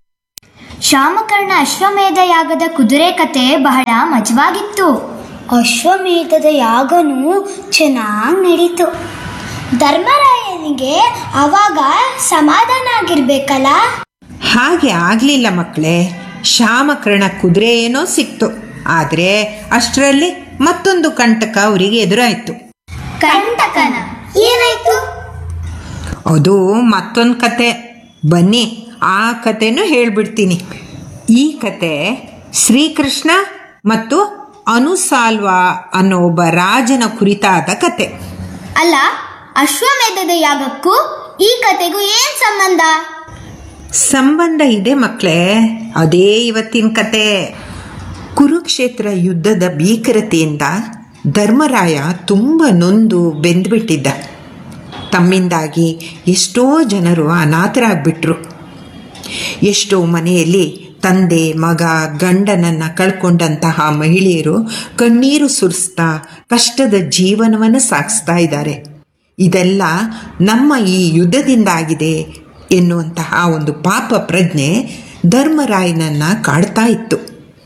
ಶಾಮಕರ್ಣ ಅಶ್ವಮೇಧ ಯಾಗದ ಕುದುರೆ ಕತೆ ಬಹಳ ಮಜವಾಗಿತ್ತು ಅಶ್ವಮೇಧದ ಯಾಗನೂ ಚೆನ್ನಾಗಿ ನಡೀತು ಧರ್ಮರಾಯನಿಗೆ ಆವಾಗ ಸಮಾಧಾನ ಆಗಿರ್ಬೇಕಲ್ಲ ಹಾಗೆ ಆಗಲಿಲ್ಲ ಮಕ್ಕಳೇ ಶಾಮಕರ್ಣ ಕುದುರೆ ಏನೋ ಸಿಕ್ತು ಆದರೆ ಅಷ್ಟರಲ್ಲಿ ಮತ್ತೊಂದು ಕಂಟಕ ಅವರಿಗೆ ಎದುರಾಯಿತು ಕಂಟಕನ ಏನಾಯ್ತು ಅದು ಮತ್ತೊಂದು ಕತೆ ಬನ್ನಿ ಆ ಕತೆನೂ ಹೇಳ್ಬಿಡ್ತೀನಿ ಈ ಕತೆ ಶ್ರೀಕೃಷ್ಣ ಮತ್ತು ಅನುಸಾಲ್ವ ಅನ್ನೋ ಒಬ್ಬ ರಾಜನ ಕುರಿತಾದ ಕತೆ ಅಲ್ಲ ಅಶ್ವಮೇಧದ ಯಾಗಕ್ಕೂ ಈ ಕತೆಗೂ ಏನ್ ಸಂಬಂಧ ಸಂಬಂಧ ಇದೆ ಮಕ್ಕಳೇ ಅದೇ ಇವತ್ತಿನ ಕತೆ ಕುರುಕ್ಷೇತ್ರ ಯುದ್ಧದ ಭೀಕರತೆಯಿಂದ ಧರ್ಮರಾಯ ತುಂಬ ನೊಂದು ಬೆಂದ್ಬಿಟ್ಟಿದ್ದ ತಮ್ಮಿಂದಾಗಿ ಎಷ್ಟೋ ಜನರು ಅನಾಥರಾಗ್ಬಿಟ್ರು ಎಷ್ಟೋ ಮನೆಯಲ್ಲಿ ತಂದೆ ಮಗ ಗಂಡನನ್ನು ಕಳ್ಕೊಂಡಂತಹ ಮಹಿಳೆಯರು ಕಣ್ಣೀರು ಸುರಿಸ್ತಾ ಕಷ್ಟದ ಜೀವನವನ್ನು ಸಾಗಿಸ್ತಾ ಇದ್ದಾರೆ ಇದೆಲ್ಲ ನಮ್ಮ ಈ ಯುದ್ಧದಿಂದಾಗಿದೆ ಎನ್ನುವಂತಹ ಒಂದು ಪಾಪ ಪ್ರಜ್ಞೆ ಧರ್ಮರಾಯನನ್ನು ಕಾಡ್ತಾ ಇತ್ತು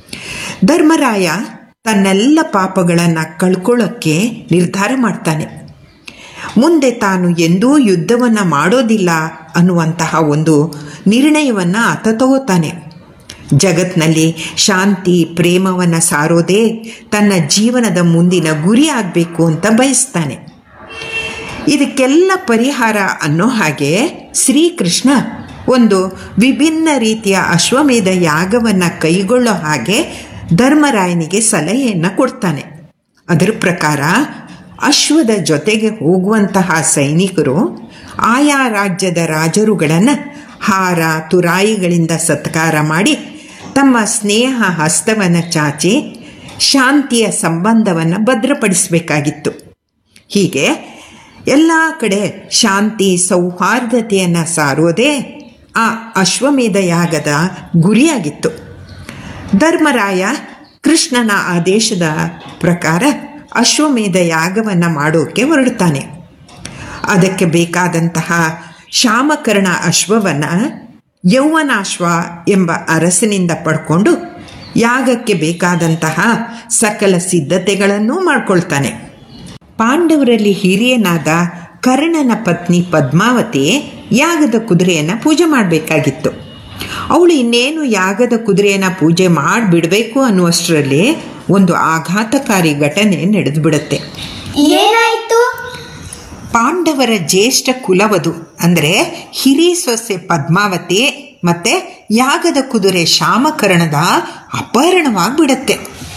ಧರ್ಮರಾಯ ತನ್ನೆಲ್ಲ ಪಾಪಗಳನ್ನು ಕಳ್ಕೊಳ್ಳೋಕ್ಕೆ ನಿರ್ಧಾರ ಮಾಡ್ತಾನೆ ಮುಂದೆ ತಾನು ಎಂದೂ ಯುದ್ಧವನ್ನು ಮಾಡೋದಿಲ್ಲ ಅನ್ನುವಂತಹ ಒಂದು ನಿರ್ಣಯವನ್ನು ಆತ ತಗೋತಾನೆ ಜಗತ್ನಲ್ಲಿ ಶಾಂತಿ ಪ್ರೇಮವನ್ನು ಸಾರೋದೇ ತನ್ನ ಜೀವನದ ಮುಂದಿನ ಗುರಿ ಆಗಬೇಕು ಅಂತ ಬಯಸ್ತಾನೆ ಇದಕ್ಕೆಲ್ಲ ಪರಿಹಾರ ಅನ್ನೋ ಹಾಗೆ ಶ್ರೀಕೃಷ್ಣ ಒಂದು ವಿಭಿನ್ನ ರೀತಿಯ ಅಶ್ವಮೇಧ ಯಾಗವನ್ನು ಕೈಗೊಳ್ಳೋ ಹಾಗೆ ಧರ್ಮರಾಯನಿಗೆ ಸಲಹೆಯನ್ನು ಕೊಡ್ತಾನೆ ಅದರ ಪ್ರಕಾರ ಅಶ್ವದ ಜೊತೆಗೆ ಹೋಗುವಂತಹ ಸೈನಿಕರು ಆಯಾ ರಾಜ್ಯದ ರಾಜರುಗಳನ್ನು ಹಾರ ತುರಾಯಿಗಳಿಂದ ಸತ್ಕಾರ ಮಾಡಿ ತಮ್ಮ ಸ್ನೇಹ ಹಸ್ತವನ್ನು ಚಾಚಿ ಶಾಂತಿಯ ಸಂಬಂಧವನ್ನು ಭದ್ರಪಡಿಸಬೇಕಾಗಿತ್ತು ಹೀಗೆ ಎಲ್ಲ ಕಡೆ ಶಾಂತಿ ಸೌಹಾರ್ದತೆಯನ್ನು ಸಾರೋದೇ ಆ ಅಶ್ವಮೇಧ ಯಾಗದ ಗುರಿಯಾಗಿತ್ತು ಧರ್ಮರಾಯ ಕೃಷ್ಣನ ಆದೇಶದ ಪ್ರಕಾರ ಅಶ್ವಮೇಧ ಯಾಗವನ್ನು ಮಾಡೋಕ್ಕೆ ಹೊರಡ್ತಾನೆ ಅದಕ್ಕೆ ಬೇಕಾದಂತಹ ಶಾಮಕರ್ಣ ಅಶ್ವವನ್ನು ಯೌವನಾಶ್ವ ಎಂಬ ಅರಸನಿಂದ ಪಡ್ಕೊಂಡು ಯಾಗಕ್ಕೆ ಬೇಕಾದಂತಹ ಸಕಲ ಸಿದ್ಧತೆಗಳನ್ನೂ ಮಾಡ್ಕೊಳ್ತಾನೆ ಪಾಂಡವರಲ್ಲಿ ಹಿರಿಯನಾದ ಕರ್ಣನ ಪತ್ನಿ ಪದ್ಮಾವತಿ ಯಾಗದ ಕುದುರೆಯನ್ನು ಪೂಜೆ ಮಾಡಬೇಕಾಗಿತ್ತು ಅವಳು ಇನ್ನೇನು ಯಾಗದ ಕುದುರೆಯನ್ನು ಪೂಜೆ ಮಾಡಿಬಿಡಬೇಕು ಅನ್ನುವಷ್ಟರಲ್ಲಿ ಒಂದು ಆಘಾತಕಾರಿ ಘಟನೆ ನಡೆದು ಬಿಡುತ್ತೆ ಏನಾಯ್ತು ಪಾಂಡವರ ಜ್ಯೇಷ್ಠ ಕುಲವಧು ಅಂದರೆ ಹಿರಿ ಸೊಸೆ ಪದ್ಮಾವತಿ ಮತ್ತೆ ಯಾಗದ ಕುದುರೆ ಶಾಮಕರ್ಣದ ಅಪಹರಣವಾಗ್ಬಿಡತ್ತೆ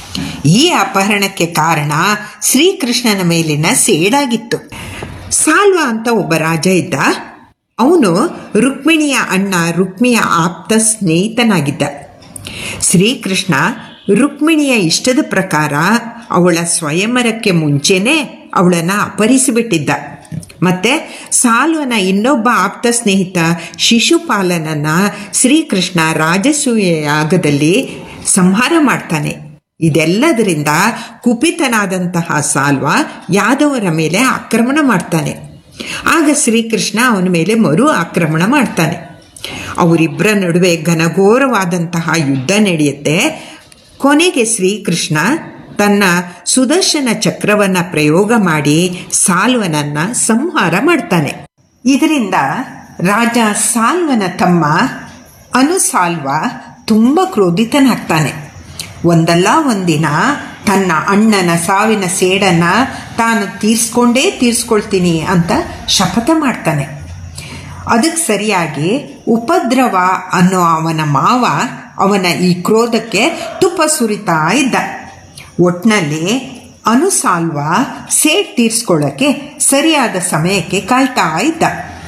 ಈ ಅಪಹರಣಕ್ಕೆ ಕಾರಣ ಶ್ರೀಕೃಷ್ಣನ ಮೇಲಿನ ಸೇಡಾಗಿತ್ತು ಸಾಲ್ವ ಅಂತ ಒಬ್ಬ ರಾಜ ಇದ್ದ ಅವನು ರುಕ್ಮಿಣಿಯ ಅಣ್ಣ ರುಕ್ಮಿಯ ಆಪ್ತ ಸ್ನೇಹಿತನಾಗಿದ್ದ ಶ್ರೀಕೃಷ್ಣ ರುಕ್ಮಿಣಿಯ ಇಷ್ಟದ ಪ್ರಕಾರ ಅವಳ ಸ್ವಯಂವರಕ್ಕೆ ಮುಂಚೆನೇ ಅವಳನ್ನು ಅಪಹರಿಸಿಬಿಟ್ಟಿದ್ದ ಮತ್ತೆ ಸಾಲ್ವನ ಇನ್ನೊಬ್ಬ ಆಪ್ತ ಸ್ನೇಹಿತ ಶಿಶುಪಾಲನನ್ನ ಶ್ರೀಕೃಷ್ಣ ರಾಜಸೂಯ ಯಾಗದಲ್ಲಿ ಸಂಹಾರ ಮಾಡ್ತಾನೆ ಇದೆಲ್ಲದರಿಂದ ಕುಪಿತನಾದಂತಹ ಸಾಲ್ವ ಯಾದವರ ಮೇಲೆ ಆಕ್ರಮಣ ಮಾಡ್ತಾನೆ ಆಗ ಶ್ರೀಕೃಷ್ಣ ಅವನ ಮೇಲೆ ಮರು ಆಕ್ರಮಣ ಮಾಡ್ತಾನೆ ಅವರಿಬ್ಬರ ನಡುವೆ ಘನಘೋರವಾದಂತಹ ಯುದ್ಧ ನಡೆಯುತ್ತೆ ಕೊನೆಗೆ ಶ್ರೀಕೃಷ್ಣ ತನ್ನ ಸುದರ್ಶನ ಚಕ್ರವನ್ನು ಪ್ರಯೋಗ ಮಾಡಿ ಸಾಲ್ವನನ್ನು ಸಂಹಾರ ಮಾಡ್ತಾನೆ ಇದರಿಂದ ರಾಜ ಸಾಲ್ವನ ತಮ್ಮ ಅನುಸಾಲ್ವ ತುಂಬ ಕ್ರೋಧಿತನಾಗ್ತಾನೆ ಒಂದಲ್ಲ ಒಂದಿನ ತನ್ನ ಅಣ್ಣನ ಸಾವಿನ ಸೇಡನ್ನ ತಾನು ತೀರ್ಸ್ಕೊಂಡೇ ತೀರ್ಸ್ಕೊಳ್ತೀನಿ ಅಂತ ಶಪಥ ಮಾಡ್ತಾನೆ ಅದಕ್ಕೆ ಸರಿಯಾಗಿ ಉಪದ್ರವ ಅನ್ನೋ ಅವನ ಮಾವ ಅವನ ಈ ಕ್ರೋಧಕ್ಕೆ ತುಪ್ಪ ಸುರಿತಾ ಇದ್ದ ಒಟ್ನಲ್ಲಿ ಅನುಸಾಲ್ವ ಸೇಡ್ ತೀರ್ಸ್ಕೊಳ್ಳೋಕ್ಕೆ ಸರಿಯಾದ ಸಮಯಕ್ಕೆ ಕಾಯ್ತಾ ಇದ್ದ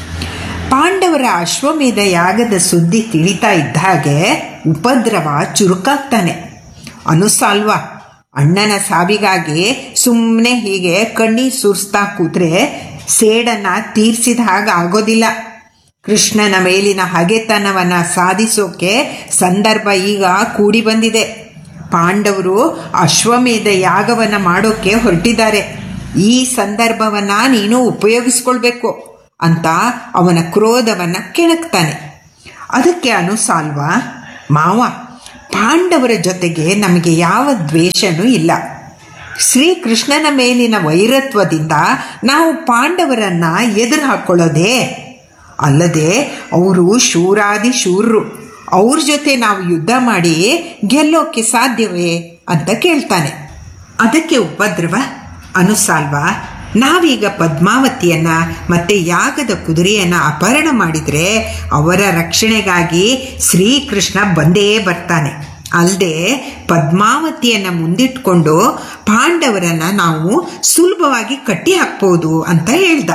ಪಾಂಡವರ ಅಶ್ವಮೇಧ ಯಾಗದ ಸುದ್ದಿ ತಿಳಿತಾ ಇದ್ದ ಹಾಗೆ ಉಪದ್ರವ ಚುರುಕಾಗ್ತಾನೆ ಅನುಸಾಲ್ವ ಅಣ್ಣನ ಸಾವಿಗಾಗಿ ಸುಮ್ಮನೆ ಹೀಗೆ ಕಣ್ಣೀರು ಸುರಿಸ್ತಾ ಕೂತ್ರೆ ಸೇಡನ್ನ ತೀರ್ಸಿದ ಹಾಗೆ ಆಗೋದಿಲ್ಲ ಕೃಷ್ಣನ ಮೇಲಿನ ಹಗೆತನವನ್ನು ಸಾಧಿಸೋಕೆ ಸಂದರ್ಭ ಈಗ ಕೂಡಿ ಬಂದಿದೆ ಪಾಂಡವರು ಅಶ್ವಮೇಧ ಯಾಗವನ್ನು ಮಾಡೋಕ್ಕೆ ಹೊರಟಿದ್ದಾರೆ ಈ ಸಂದರ್ಭವನ್ನು ನೀನು ಉಪಯೋಗಿಸ್ಕೊಳ್ಬೇಕು ಅಂತ ಅವನ ಕ್ರೋಧವನ್ನು ಕೆಣಕ್ತಾನೆ ಅದಕ್ಕೆ ಅನುಸಾಲ್ವ ಮಾವ ಪಾಂಡವರ ಜೊತೆಗೆ ನಮಗೆ ಯಾವ ದ್ವೇಷನೂ ಇಲ್ಲ ಶ್ರೀಕೃಷ್ಣನ ಮೇಲಿನ ವೈರತ್ವದಿಂದ ನಾವು ಪಾಂಡವರನ್ನ ಎದುರು ಹಾಕ್ಕೊಳ್ಳೋದೇ ಅಲ್ಲದೆ ಅವರು ಶೂರಾದಿ ಶೂರರು ಅವ್ರ ಜೊತೆ ನಾವು ಯುದ್ಧ ಮಾಡಿ ಗೆಲ್ಲೋಕ್ಕೆ ಸಾಧ್ಯವೇ ಅಂತ ಕೇಳ್ತಾನೆ ಅದಕ್ಕೆ ಉಪದ್ರವ ಅನುಸಾಲ್ವ ನಾವೀಗ ಪದ್ಮಾವತಿಯನ್ನ ಮತ್ತೆ ಯಾಗದ ಕುದುರೆಯನ್ನ ಅಪಹರಣ ಮಾಡಿದರೆ ಅವರ ರಕ್ಷಣೆಗಾಗಿ ಶ್ರೀಕೃಷ್ಣ ಬಂದೇ ಬರ್ತಾನೆ ಅಲ್ಲದೆ ಪದ್ಮಾವತಿಯನ್ನು ಮುಂದಿಟ್ಕೊಂಡು ಪಾಂಡವರನ್ನ ನಾವು ಸುಲಭವಾಗಿ ಕಟ್ಟಿ ಹಾಕ್ಬೋದು ಅಂತ ಹೇಳ್ದ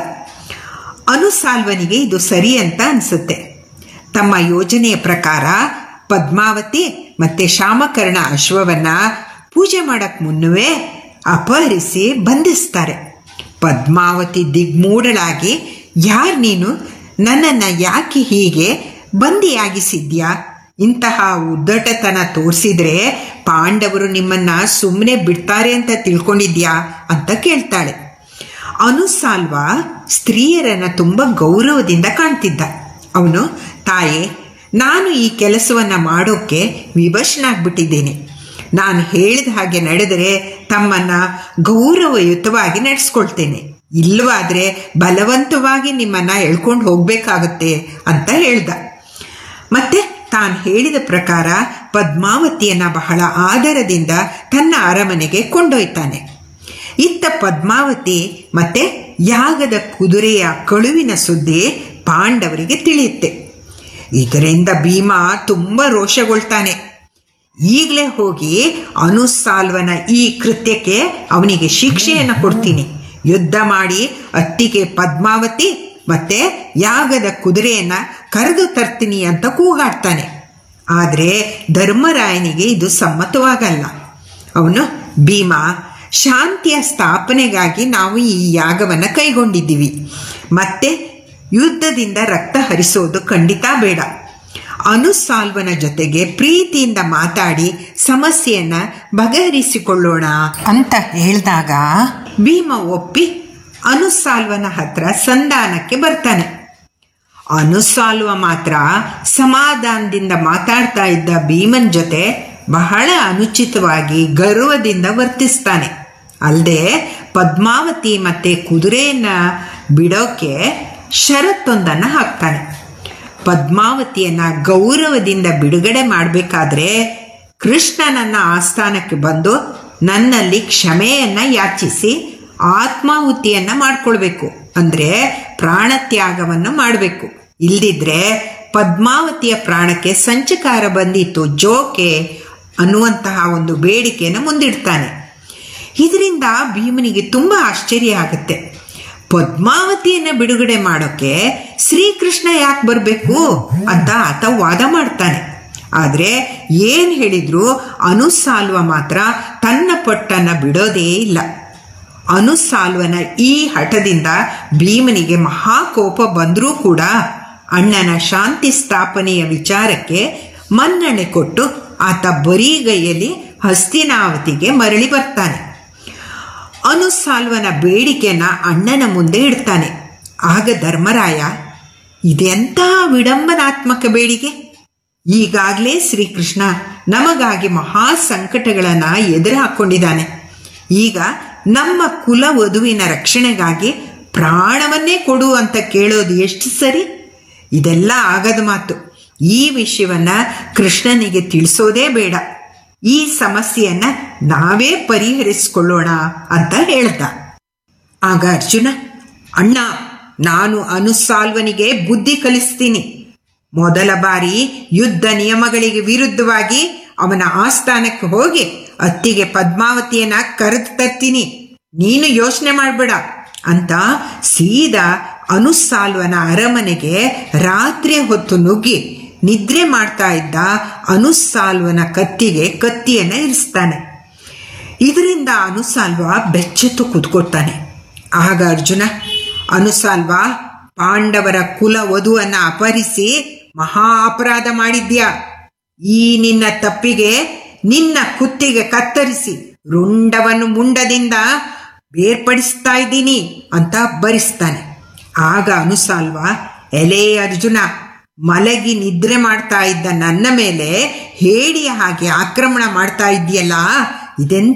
ಅನುಸಾಲ್ವನಿಗೆ ಇದು ಸರಿ ಅಂತ ಅನಿಸುತ್ತೆ ತಮ್ಮ ಯೋಜನೆಯ ಪ್ರಕಾರ ಪದ್ಮಾವತಿ ಮತ್ತೆ ಶಾಮಕರ್ಣ ಅಶ್ವವನ್ನ ಪೂಜೆ ಮಾಡಕ್ ಮುನ್ನವೇ ಅಪಹರಿಸಿ ಬಂಧಿಸ್ತಾರೆ ಪದ್ಮಾವತಿ ದಿಗ್ಮೂಢಳಾಗಿ ಯಾರು ನೀನು ನನ್ನನ್ನು ಯಾಕೆ ಹೀಗೆ ಬಂದಿಯಾಗಿಸಿದ್ಯಾ ಇಂತಹ ಉದ್ದಟತನ ತೋರಿಸಿದ್ರೆ ಪಾಂಡವರು ನಿಮ್ಮನ್ನ ಸುಮ್ಮನೆ ಬಿಡ್ತಾರೆ ಅಂತ ತಿಳ್ಕೊಂಡಿದ್ಯಾ ಅಂತ ಕೇಳ್ತಾಳೆ ಅನುಸಾಲ್ವ ಸ್ತ್ರೀಯರನ್ನ ತುಂಬ ಗೌರವದಿಂದ ಕಾಣ್ತಿದ್ದ ಅವನು ತಾಯಿ ನಾನು ಈ ಕೆಲಸವನ್ನು ಮಾಡೋಕ್ಕೆ ವಿವಶನಾಗ್ಬಿಟ್ಟಿದ್ದೇನೆ ನಾನು ಹೇಳಿದ ಹಾಗೆ ನಡೆದರೆ ತಮ್ಮನ್ನ ಗೌರವಯುತವಾಗಿ ನಡೆಸ್ಕೊಳ್ತೇನೆ ಇಲ್ಲವಾದರೆ ಬಲವಂತವಾಗಿ ನಿಮ್ಮನ್ನ ಎಳ್ಕೊಂಡು ಹೋಗಬೇಕಾಗುತ್ತೆ ಅಂತ ಹೇಳ್ದ ಮತ್ತೆ ತಾನು ಹೇಳಿದ ಪ್ರಕಾರ ಪದ್ಮಾವತಿಯನ್ನ ಬಹಳ ಆದರದಿಂದ ತನ್ನ ಅರಮನೆಗೆ ಕೊಂಡೊಯ್ತಾನೆ ಇತ್ತ ಪದ್ಮಾವತಿ ಮತ್ತೆ ಯಾಗದ ಕುದುರೆಯ ಕಳುವಿನ ಸುದ್ದಿ ಪಾಂಡವರಿಗೆ ತಿಳಿಯುತ್ತೆ ಇದರಿಂದ ಭೀಮ ತುಂಬ ರೋಷಗೊಳ್ತಾನೆ ಈಗಲೇ ಹೋಗಿ ಅನುಸಾಲ್ವನ ಈ ಕೃತ್ಯಕ್ಕೆ ಅವನಿಗೆ ಶಿಕ್ಷೆಯನ್ನು ಕೊಡ್ತೀನಿ ಯುದ್ಧ ಮಾಡಿ ಅತ್ತಿಗೆ ಪದ್ಮಾವತಿ ಮತ್ತೆ ಯಾಗದ ಕುದುರೆಯನ್ನ ಕರೆದು ತರ್ತೀನಿ ಅಂತ ಕೂಗಾಡ್ತಾನೆ ಆದರೆ ಧರ್ಮರಾಯನಿಗೆ ಇದು ಸಮ್ಮತವಾಗಲ್ಲ ಅವನು ಭೀಮ ಶಾಂತಿಯ ಸ್ಥಾಪನೆಗಾಗಿ ನಾವು ಈ ಯಾಗವನ್ನು ಕೈಗೊಂಡಿದ್ದೀವಿ ಮತ್ತೆ ಯುದ್ಧದಿಂದ ರಕ್ತ ಹರಿಸೋದು ಖಂಡಿತ ಬೇಡ ಅನುಸಾಲ್ವನ ಜೊತೆಗೆ ಪ್ರೀತಿಯಿಂದ ಮಾತಾಡಿ ಸಮಸ್ಯೆಯನ್ನ ಬಗೆಹರಿಸಿಕೊಳ್ಳೋಣ ಅಂತ ಹೇಳಿದಾಗ ಭೀಮ ಒಪ್ಪಿ ಅನುಸಾಲ್ವನ ಹತ್ರ ಸಂಧಾನಕ್ಕೆ ಬರ್ತಾನೆ ಅನುಸಾಲ್ವ ಮಾತ್ರ ಸಮಾಧಾನದಿಂದ ಮಾತಾಡ್ತಾ ಇದ್ದ ಭೀಮನ್ ಜೊತೆ ಬಹಳ ಅನುಚಿತವಾಗಿ ಗರ್ವದಿಂದ ವರ್ತಿಸ್ತಾನೆ ಅಲ್ಲದೆ ಪದ್ಮಾವತಿ ಮತ್ತೆ ಕುದುರೆಯನ್ನ ಬಿಡೋಕೆ ಷರತ್ತೊಂದನ್ನು ಹಾಕ್ತಾನೆ ಪದ್ಮಾವತಿಯನ್ನ ಗೌರವದಿಂದ ಬಿಡುಗಡೆ ಮಾಡಬೇಕಾದ್ರೆ ಕೃಷ್ಣನನ್ನ ಆಸ್ಥಾನಕ್ಕೆ ಬಂದು ನನ್ನಲ್ಲಿ ಕ್ಷಮೆಯನ್ನ ಯಾಚಿಸಿ ಆತ್ಮಾಹುತಿಯನ್ನ ಮಾಡ್ಕೊಳ್ಬೇಕು ಅಂದ್ರೆ ಪ್ರಾಣತ್ಯಾಗವನ್ನು ಮಾಡಬೇಕು ಇಲ್ದಿದ್ರೆ ಪದ್ಮಾವತಿಯ ಪ್ರಾಣಕ್ಕೆ ಸಂಚಕಾರ ಬಂದಿತ್ತು ಜೋಕೆ ಅನ್ನುವಂತಹ ಒಂದು ಬೇಡಿಕೆಯನ್ನು ಮುಂದಿಡ್ತಾನೆ ಇದರಿಂದ ಭೀಮನಿಗೆ ತುಂಬ ಆಶ್ಚರ್ಯ ಆಗುತ್ತೆ ಪದ್ಮಾವತಿಯನ್ನು ಬಿಡುಗಡೆ ಮಾಡೋಕ್ಕೆ ಶ್ರೀಕೃಷ್ಣ ಯಾಕೆ ಬರಬೇಕು ಅಂತ ಆತ ವಾದ ಮಾಡ್ತಾನೆ ಆದರೆ ಏನು ಹೇಳಿದ್ರು ಅನುಸಾಲ್ವ ಮಾತ್ರ ತನ್ನ ಪಟ್ಟನ್ನು ಬಿಡೋದೇ ಇಲ್ಲ ಅನುಸಾಲ್ವನ ಈ ಹಠದಿಂದ ಭೀಮನಿಗೆ ಮಹಾಕೋಪ ಬಂದರೂ ಕೂಡ ಅಣ್ಣನ ಶಾಂತಿ ಸ್ಥಾಪನೆಯ ವಿಚಾರಕ್ಕೆ ಮನ್ನಣೆ ಕೊಟ್ಟು ಆತ ಬರೀಗೈಯಲ್ಲಿ ಹಸ್ತಿನಾವತಿಗೆ ಮರಳಿ ಬರ್ತಾನೆ ಅನುಸಾಲ್ವನ ಬೇಡಿಕೆನ ಅಣ್ಣನ ಮುಂದೆ ಇಡ್ತಾನೆ ಆಗ ಧರ್ಮರಾಯ ಇದೆಂಥ ವಿಡಂಬನಾತ್ಮಕ ಬೇಡಿಕೆ ಈಗಾಗಲೇ ಶ್ರೀಕೃಷ್ಣ ನಮಗಾಗಿ ಮಹಾ ಸಂಕಟಗಳನ್ನು ಎದುರು ಹಾಕ್ಕೊಂಡಿದ್ದಾನೆ ಈಗ ನಮ್ಮ ಕುಲ ವಧುವಿನ ರಕ್ಷಣೆಗಾಗಿ ಪ್ರಾಣವನ್ನೇ ಕೊಡು ಅಂತ ಕೇಳೋದು ಎಷ್ಟು ಸರಿ ಇದೆಲ್ಲ ಆಗದ ಮಾತು ಈ ವಿಷಯವನ್ನ ಕೃಷ್ಣನಿಗೆ ತಿಳಿಸೋದೇ ಬೇಡ ಈ ಸಮಸ್ಯೆಯನ್ನ ನಾವೇ ಪರಿಹರಿಸಿಕೊಳ್ಳೋಣ ಅಂತ ಹೇಳ್ದ ಆಗ ಅರ್ಜುನ ಅಣ್ಣ ನಾನು ಅನುಸಾಲ್ವನಿಗೆ ಬುದ್ಧಿ ಕಲಿಸ್ತೀನಿ ಮೊದಲ ಬಾರಿ ಯುದ್ಧ ನಿಯಮಗಳಿಗೆ ವಿರುದ್ಧವಾಗಿ ಅವನ ಆಸ್ಥಾನಕ್ಕೆ ಹೋಗಿ ಅತ್ತಿಗೆ ಪದ್ಮಾವತಿಯನ್ನ ಕರೆದು ತರ್ತೀನಿ ನೀನು ಯೋಚನೆ ಮಾಡಬೇಡ ಅಂತ ಸೀದಾ ಅನುಸಾಲ್ವನ ಅರಮನೆಗೆ ರಾತ್ರಿ ಹೊತ್ತು ನುಗ್ಗಿ ನಿದ್ರೆ ಮಾಡ್ತಾ ಇದ್ದ ಅನುಸಾಲ್ವನ ಕತ್ತಿಗೆ ಕತ್ತಿಯನ್ನ ಇರಿಸ್ತಾನೆ ಇದರಿಂದ ಅನುಸಾಲ್ವ ಬೆಚ್ಚತ್ತು ಕೂತ್ಕೊಳ್ತಾನೆ ಆಗ ಅರ್ಜುನ ಅನುಸಾಲ್ವ ಪಾಂಡವರ ಕುಲ ವಧುವನ್ನ ಅಪಹರಿಸಿ ಮಹಾ ಅಪರಾಧ ಮಾಡಿದ್ಯಾ ಈ ನಿನ್ನ ತಪ್ಪಿಗೆ ನಿನ್ನ ಕುತ್ತಿಗೆ ಕತ್ತರಿಸಿ ರುಂಡವನ್ನು ಮುಂಡದಿಂದ ಬೇರ್ಪಡಿಸ್ತಾ ಇದ್ದೀನಿ ಅಂತ ಬರಿಸ್ತಾನೆ ಆಗ ಅನುಸಾಲ್ವ ಎಲೆ ಅರ್ಜುನ ಮಲಗಿ ನಿದ್ರೆ ಮಾಡ್ತಾ ಇದ್ದ ನನ್ನ ಮೇಲೆ ಹೇಡಿಯ ಹಾಗೆ ಆಕ್ರಮಣ ಮಾಡ್ತಾ ಇದೆಯಲ್ಲ ಇದೆಂತ